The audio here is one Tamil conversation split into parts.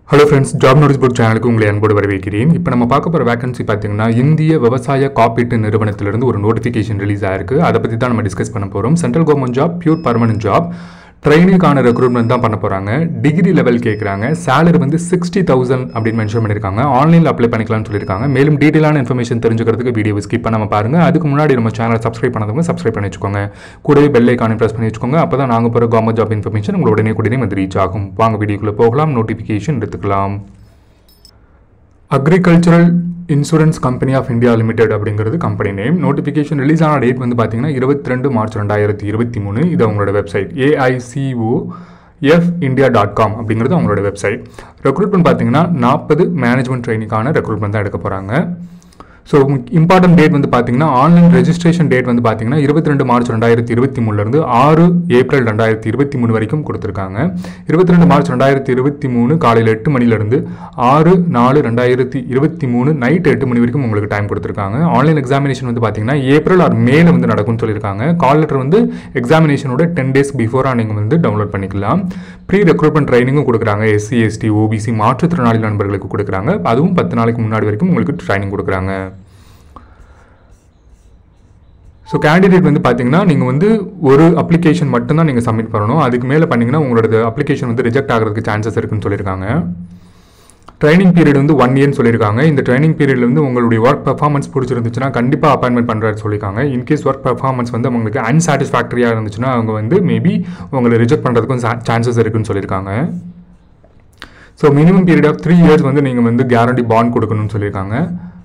hello friends job notice board சேனலுக்கு உங்களை அன்போடு வரவேற்கிறேன் இப்போ நம்ம பார்க்க போகிற வேகன்சி பார்த்தீங்கன்னா இந்திய விவசாய காப்பீட்டு நிறுவனத்திலிருந்து ஒரு நோட்டிஃபிகேஷன் ரிலீஸ் ஆயிருக்கு அதை பற்றி தான் நம்ம டிஸ்கஸ் பண்ண போகிறோம் central government job pure permanent job ட்ரைனிங்கான ரெக்ரூட்மெண்ட் தான் பண்ண போகிறாங்க டிகிரி லெவல் கேட்குறாங்க சேலரி வந்து சிக்ஸ்டி தௌசண்ட் அப்படின்னு மென்ஷன் பண்ணியிருக்காங்க ஆன்லைனில் அப்ளை பண்ணிக்கலாம்னு சொல்லியிருக்காங்க மேலும் டீட்டெயிலான இன்ஃபர்மேஷன் தெரிஞ்சுக்கிறதுக்கு வீடியோ ஸ்கிப் பண்ணாம பாருங்க அதுக்கு முன்னாடி நம்ம சேனல் சப்ஸ்கிரைப் பண்ணாதவங்க சப்ஸ்கிரைப் பண்ணி வச்சுக்கோங்க கூடவே பெல் ஐக்கானை ப்ரெஸ் பண்ணி வச்சுக்கோங்க அப்போ தான் நாங்கள் போகிற கவர்மெண்ட் ஜாப் இன்ஃபர்மேஷன் உங்களோட உடனே உடனே வந்து ரீச் ஆகும் வாங்க வீடியோக்குள்ளே போகலாம் நோட்டிஃபிகேஷன் எடுத்துக்கலாம் agricultural insurance company of India limited அப்படிங்கிறது கம்பெனி நேம் நோட்டிஃபிகேஷன் ரிலீஸ் ஆன டேட் வந்து பார்த்தீங்கன்னா இருபத்தி ரெண்டு மார்ச் ரெண்டாயிரத்தி இருபத்தி மூணு இது அவங்களோட website AICO F India dot com அப்படிங்கிறது அவங்களோட வெப்சைட் ரெக்ரூட்மெண்ட் பார்த்தீங்கன்னா நாற்பது மேனேஜ்மெண்ட் ட்ரைனிங்கான ரெக்ரூட்மெண்ட் தான் எடுக்க போகிறாங்க ஸோ இம்பார்ட்டன்ட் டேட் வந்து பார்த்தீங்கன்னா ஆன்லைன் ரெஜிஸ்ட்ரேஷன் டேட் வந்து பார்த்தீங்கன்னா இருபத்தி ரெண்டு மார்ச் ரெண்டாயிரத்தி இருபத்தி மூணுலேருந்து ஆறு ஏப்ரல் ரெண்டாயிரத்தி இருபத்தி மூணு வரைக்கும் கொடுத்துருக்காங்க இருபத்தி ரெண்டு மார்ச் ரெண்டாயிரத்தி இருபத்தி மூணு காலையில் எட்டு மணிலேருந்து ஆறு நாலு ரெண்டாயிரத்தி இருபத்தி மூணு நைட் எட்டு மணி வரைக்கும் உங்களுக்கு டைம் கொடுத்துருக்காங்க ஆன்லைன் எக்ஸாமினேஷன் வந்து பார்த்தீங்கன்னா ஏப்ரல் ஆர் மேல வந்து நடக்கும்னு சொல்லியிருக்காங்க கால் லெட்டர் வந்து எக்ஸாமினேஷனோட டென் டேஸ் பிஃபோராக நீங்கள் வந்து டவுன்லோட் பண்ணிக்கலாம் ப்ரீ ரெக்ரூட்மெண்ட் ட்ரைனிங்கும் கொடுக்குறாங்க எஸ்சி எஸ்டி ஓபிசி மாற்றுத்திறனாளி நண்பர்களுக்கு கொடுக்குறாங்க அதுவும் பத்து நாளைக்கு முன்னாடி வரைக்கும் உங்களுக்கு ட்ரைனிங் கொடுக்குறாங்க ஸோ கேண்டிடேட் வந்து பார்த்தீங்கன்னா நீங்கள் வந்து ஒரு அப்ளிகேஷன் மட்டும்தான் நீங்கள் சப்மிட் பண்ணணும் அதுக்கு மேலே பண்ணிங்கன்னா உங்களோட அப்ளிகேஷன் வந்து ரிஜெக்ட் ஆகிறதுக்கு சான்சஸ் இருக்குன்னு சொல்லியிருக்காங்க ட்ரைனிங் பீரியட் வந்து ஒன் இயர்னு சொல்லியிருக்காங்க இந்த ட்ரைனிங் பீரியட்ல வந்து உங்களுடைய ஒர்க் பெர்ஃபார்மன்ஸ் பிடிச்சிருந்துச்சுன்னா கண்டிப்பாக அப்பாயின்மெண்ட் பண்ணுறாரு சொல்லியிருக்காங்க இன்கேஸ் ஒர்க் பெர்ஃபார்மன்ஸ் வந்து உங்களுக்கு அன்சாட்டிஸ்ஃபேக்டரியாக இருந்துச்சுன்னா அவங்க வந்து மேபி உங்களை ரிஜெக்ட் பண்ணுறதுக்கும் சான்சஸ் இருக்குன்னு சொல்லியிருக்காங்க so minimum period of three years வந்து நீங்கள் வந்து கேரண்டி பாண்ட் கொடுக்கணும்னு சொல்லியிருக்காங்க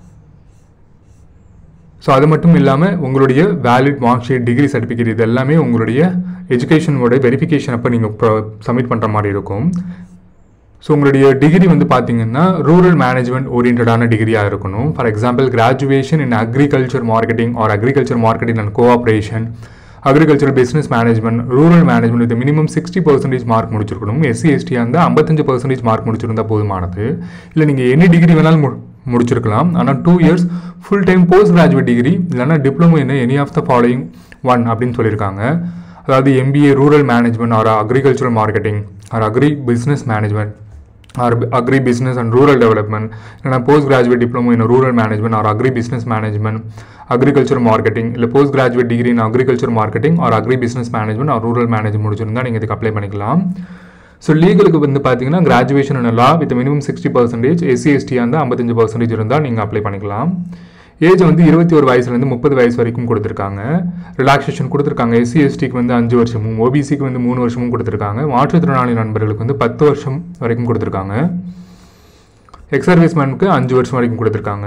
ஸோ அது மட்டும் இல்லாமல் உங்களுடைய valid mark sheet degree certificate இது எல்லாமே உங்களுடைய எஜுகேஷனோட வெரிஃபிகேஷன் அப்போ நீங்கள் சப்மிட் பண்ணுற மாதிரி இருக்கும் ஸோ உங்களுடைய டிகிரி வந்து பார்த்தீங்கன்னா ரூரல் மேனேஜ்மெண்ட் ஓரியன்டான டிகிரியாக இருக்கணும் for example graduation in agriculture marketing or agriculture marketing and cooperation agriculture business management rural management இது மினிமம் சிக்ஸ்டி பர்சன்டேஜ் மார்க் முடிச்சிருக்கணும் எஸ்சி எஸ்டி வந்து ஐம்பத்தஞ்சு பர்சன்டேஜ் மார்க் முடிச்சிருந்தா போதுமானது இல்லை நீங்கள் எனி டிகிரி வேணாலும் மு- முடிச்சிருக்கலாம் ஆனால் two years full time post graduate degree இல்லைனா டிப்ளமோ என்ன any of the following one அப்படின்னு சொல்லியிருக்காங்க அதாவது MBA rural management or agricultural marketing or agri business management or agri business and rural development இல்லைனா post graduate diploma in rural management or agri business management agriculture marketing இல்லை post graduate degree in agriculture marketing or agri business management or rural management முடிச்சிருந்தா நீங்கள் இதுக்கு அப்ளை பண்ணிக்கலாம் ஸோ லீகலுக்கு வந்து பார்த்தீங்கன்னா graduation in law with minimum sixty percentage SC ST வந்து ஐம்பத்தஞ்சு பர்சன்டேஜ் இருந்தால் நீங்கள் அப்ளை பண்ணிக்கலாம் ஏஜ் வந்து இருபத்தி ஒரு வயசுலேருந்து முப்பது வயசு வரைக்கும் கொடுத்துருக்காங்க ரிலாக்ஸேஷன் கொடுத்துருக்காங்க எஸ்சி எஸ்டிக்கு வந்து அஞ்சு வருஷமும் ஓபிசிக்கு வந்து மூணு வருஷமும் கொடுத்துருக்காங்க மாற்றுத்திறனாளி நண்பர்களுக்கு வந்து பத்து வருஷம் வரைக்கும் கொடுத்துருக்காங்க எக்ஸ் சர்வீஸ்மேனுக்கு அஞ்சு வருஷம் வரைக்கும் கொடுத்துருக்காங்க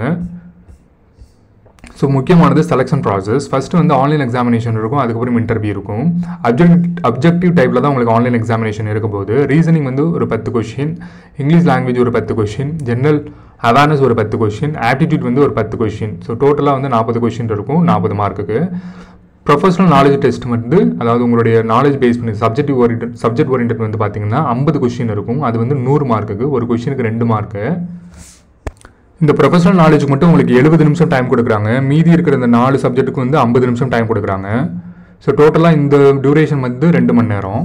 ஸோ முக்கியமானது செலெக்ஷன் ப்ராசஸ் ஃபஸ்ட்டு வந்து ஆன்லைன் எக்ஸாமினேஷன் இருக்கும் அதுக்கப்புறம் இன்டர்வியூ இருக்கும் அப்ஜெக்ட் அப்ஜெக்டிவ் டைப்பில் தான் உங்களுக்கு ஆன்லைன் எக்ஸாமினேஷன் இருக்கும் போது ரீசனிங் வந்து ஒரு பத்து கொஷின் இங்கிலீஷ் லாங்குவேஜ் ஒரு பத்து கொஷின் ஜென்ரல் அவேர்னஸ் ஒரு பத்து கொஷின் ஆப்டிடியூட் வந்து ஒரு பத்து கொஷின் ஸோ டோட்டலாக வந்து நாற்பது கொஷின் இருக்கும் நாற்பது மார்க்குக்கு ப்ரொஃபஷனல் நாலேஜ் டெஸ்ட் வந்து அதாவது உங்களுடைய நாலேஜ் பேஸ் பண்ணி சப்ஜெக்ட் ஓரியன்ட் சப்ஜெக்ட் ஓரியன்ட் வந்து பார்த்தீங்கன்னா ஐம்பது கொஷின் இருக்கும் அது வந்து நூறு மார்க்குக்கு ஒரு கொஷினுக்கு ரெண்டு மார்க்கு இந்த ப்ரொஃபஷனல் நாலேஜுக்கு மட்டும் உங்களுக்கு எழுபது நிமிஷம் டைம் கொடுக்குறாங்க மீதி இருக்கிற இந்த நாலு சப்ஜெக்ட்டுக்கு வந்து ஐம்பது நிமிஷம் டைம் கொடுக்குறாங்க ஸோ டோட்டலாக இந்த டியூரேஷன் வந்து ரெண்டு மணி நேரம்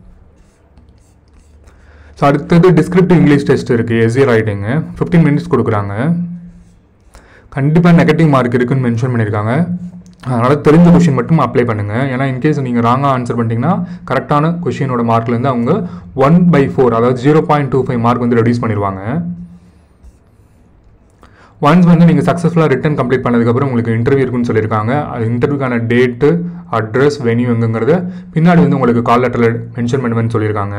ஸோ அடுத்தது டிஸ்கிரிப்டிவ் இங்கிலீஷ் டெஸ்ட் இருக்குது எஸ்ஏ ரைட்டிங்கு ஃபிஃப்டீன் மினிட்ஸ் கொடுக்குறாங்க கண்டிப்பாக நெகட்டிவ் மார்க் இருக்குன்னு மென்ஷன் பண்ணியிருக்காங்க அதனால் தெரிஞ்ச கொஷின் மட்டும் அப்ளை பண்ணுங்கள் ஏன்னா இன்கேஸ் நீங்கள் ராங்காக ஆன்சர் பண்ணிட்டீங்கன்னா கரெக்டான கொஷினோட மார்க்லேருந்து அவங்க ஒன் பை ஃபோர் அதாவது zero point two five mark வந்து ரெடியூஸ் பண்ணிடுவாங்க ஒன்ஸ் வந்து நீங்கள் சக்ஸஸ்ஃபுல்லாக ரிட்டன் கம்ப்ளீட் பண்ணதுக்கப்புறம் உங்களுக்கு இன்டர்வியூ இருக்குன்னு சொல்லியிருக்காங்க அது இன்டர்வியூக்கான டேட்டு அட்ரஸ் வென்யூ எங்குங்கிறத பின்னாடி வந்து உங்களுக்கு கால் லெட்டரில் மென்ஷன் பண்ணுவேன்னு சொல்லியிருக்காங்க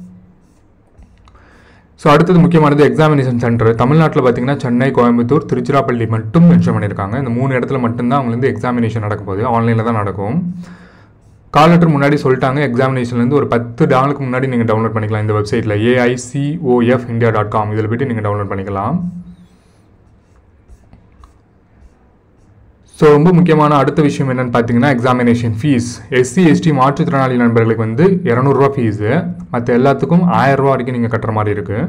ஸோ அடுத்தது முக்கியமானது எக்ஸாமினேஷன் சென்டர் தமிழ்நாட்டில் பார்த்தீங்கன்னா சென்னை கோயம்புத்தூர் திருச்சிராப்பள்ளி மட்டும் மென்ஷன் பண்ணியிருக்காங்க இந்த மூணு இடத்துல மட்டும்தான் அவங்க வந்து எக்ஸாமினேஷன் நடக்க போகுது ஆன்லைனில் தான் நடக்கும் கால் லெட்டர் முன்னாடி சொல்லிட்டாங்க எக்ஸாமினேஷன்லேருந்து ஒரு பத்து நாளுக்கு முன்னாடி நீங்கள் டவுன்லோட் பண்ணிக்கலாம் இந்த வெப்சைட்டில் ஏஐசிஓஎஃப் இந்தியா டாட் காம் இதில் போய்ட்டு நீங்கள் டவுன்லோட் பண்ணிக்கலாம் ஸோ ரொம்ப முக்கியமான அடுத்த விஷயம் என்னன்னு பார்த்தீங்கன்னா எக்ஸாமினேஷன் ஃபீஸ் எஸ்சி எஸ்டி மாற்றுத்திறனாளி நண்பர்களுக்கு வந்து இரநூறுவா ஃபீஸு மற்ற எல்லாத்துக்கும் ஆயிரரூவா வரைக்கும் நீங்கள் கட்டுற மாதிரி இருக்குது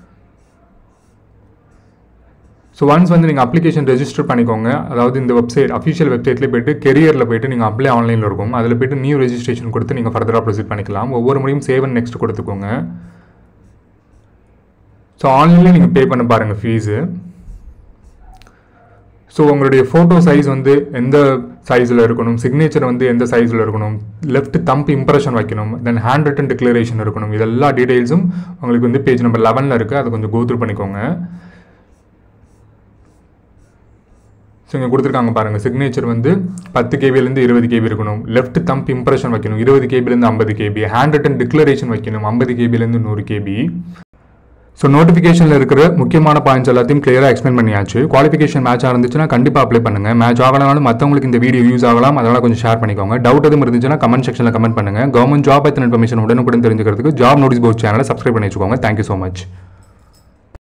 ஸோ ஒன்ஸ் வந்து நீங்கள் அப்ளிகேஷன் ரெஜிஸ்டர் பண்ணிக்கோங்க அதாவது இந்த வெப்சைட் அஃபிஷியல் வெப்சைட்லேயே போயிட்டு கெரியரில் போயிட்டு நீங்கள் அப்ளை ஆன்லைனில் இருக்கும் அதில் போயிட்டு நியூ ரெஜிஸ்ட்ரேஷன் கொடுத்து நீங்கள் ஃபர்தராக ப்ரொசீட் பண்ணிக்கலாம் ஒவ்வொரு முறையும் சேவ் அண்ட் நெக்ஸ்ட் கொடுத்துக்கோங்க ஸோ ஆன்லைனில் நீங்கள் பே பண்ண பாருங்கள் ஃபீஸு ஸோ உங்களுடைய ஃபோட்டோ சைஸ் வந்து எந்த சைஸில் இருக்கணும் சிக்னேச்சர் வந்து எந்த சைஸில் இருக்கணும் லெஃப்ட் தம்ப் இம்ப்ரெஷன் வைக்கணும் தென் ஹேண்ட் ரிட்டன் டிக்ளரேஷன் இருக்கணும் இது எல்லா டீடைல்ஸும் உங்களுக்கு வந்து பேஜ் நம்பர் லெவனில் இருக்குது அதை கொஞ்சம் கோத்ரூ பண்ணிக்கோங்க ஸோ இங்கே கொடுத்துருக்காங்க பாருங்கள் சிக்னேச்சர் வந்து பத்து கேபிலேருந்து இருபது கேபி இருக்கணும் லெஃப்ட் தம்ப் இம்ப்ரெஷன் வைக்கணும் இருபது கேபிலேருந்து ஐம்பது கேபி ஹேண்ட் ரிட்டன் டிக்ளரேஷன் வைக்கணும் ஐம்பது கேபிலேருந்து நூறு கேபி ஸோ நோட்டிஃபிகேஷனில் இருக்கிற முக்கியமான பாயிண்ட்ஸ் எல்லாத்தையும் கிளியராக எக்ஸ்பிளைன் பண்ணியாச்சு குவாலிஃபிகேஷன் மேட்ச் இருந்துச்சுன்னா கண்டிப்பாக அப்ளை பண்ணுங்கள் மேட்ச் ஆகலனாலும் மற்றவங்களுக்கு இந்த வீடியோ யூஸ் ஆகலாம் அதனால் கொஞ்சம் ஷேர் பண்ணிக்கோங்க டவுட் எதுவும் இருந்துச்சுன்னா கமெண்ட் செக்ஷனில் கமெண்ட் பண்ணுங்கள் கவர்மெண்ட் ஜாப் பற்றின இன்ஃபர்மேஷன் உடனுக்குடன் தெரிஞ்சுக்கிறதுக்கு ஜாப் நோட்டீஸ் போர்ட் சேனலை சப்ஸ்கிரைப் பண்ணி வச்சுக்கோங்க தேங்க்யூ ஸோ மச்